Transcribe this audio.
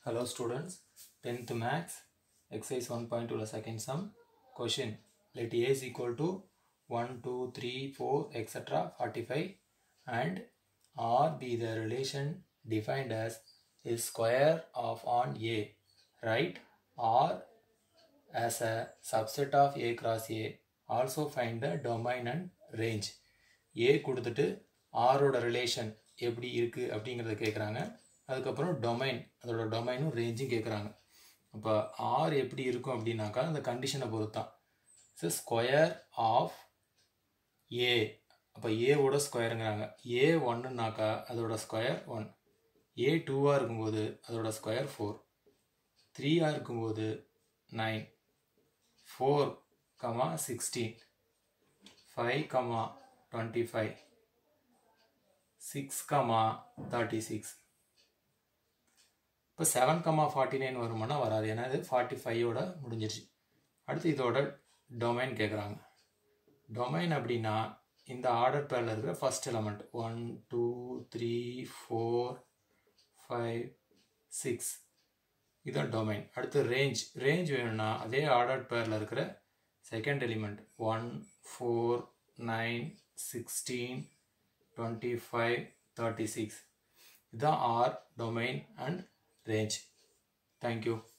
Hello students, 10th max, exercise 1.2 the second sum. Question, let A is equal to 1, 2, 3, 4, etc. 45 and R be the relation defined as is square of on A, right? R as a subset of A cross A. Also find the domain and range. A கொடுத்துட்டு ஆரோட relation எப்படி இருக்குது அப்படிங்கிறத கேட்குறாங்க அதுக்கப்புறம் domain அதோட டொமைனும் ரேஞ்சும் கேட்குறாங்க அப்போ ஆர் எப்படி இருக்கும் அப்படின்னாக்கா அந்த கண்டிஷனை பொறுத்தான் ஸோ ஸ்கொயர் ஆஃப் ஏ அப்போ ஏவோட ஸ்கொயருங்கிறாங்க ஏ ஒன்றுனாக்கா அதோட ஸ்கொயர் ஒன் ஏ டூவாக இருக்கும்போது அதோட ஸ்கொயர் ஃபோர் த்ரீயாக இருக்கும்போது nine four comma sixteen five comma twenty five six comma thirty six இப்போ செவன் கமா ஃபார்ட்டி நைன் வருமானா வராது ஏன்னா இது ஃபார்ட்டி ஃபைவோட முடிஞ்சிருச்சு அடுத்து இதோட டொமைன் கேட்குறாங்க டொமைன் அப்படின்னா இந்த ஆர்டர் பேரில் இருக்கிற first element one two three four five six இதுதான் டொமைன் அடுத்து ரேஞ்ச் ரேஞ்ச் வேணும்னா அதே ஆர்டர் பேரில் இருக்கிற second element one four nine sixteen twenty five thirty six இதுதான் or domain and range. Thank you.